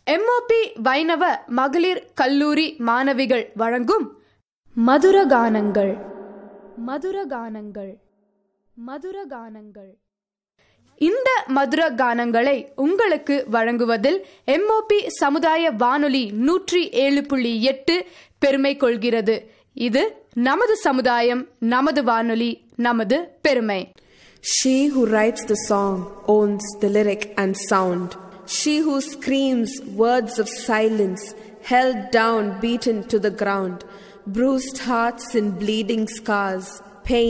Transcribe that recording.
MOP வைணவ மகளிர் கல்லூரி மாணவிகள் வழங்கும் மதுரகானங்கள் மதுரகானங்கள் மதுரகானங்கள் இந்த மதுர கானங்களை உங்களுக்கு வழங்குவதில் எம்ஓபி சமுதாய வானொலி நூற்றி ஏழு புள்ளி எட்டு பெருமை கொள்கிறது இது நமது சமுதாயம் நமது வானொலி நமது பெருமை She who writes the song owns the lyric and sound. She who screams words of silence, held down, beaten to the ground, bruised hearts and bleeding scars.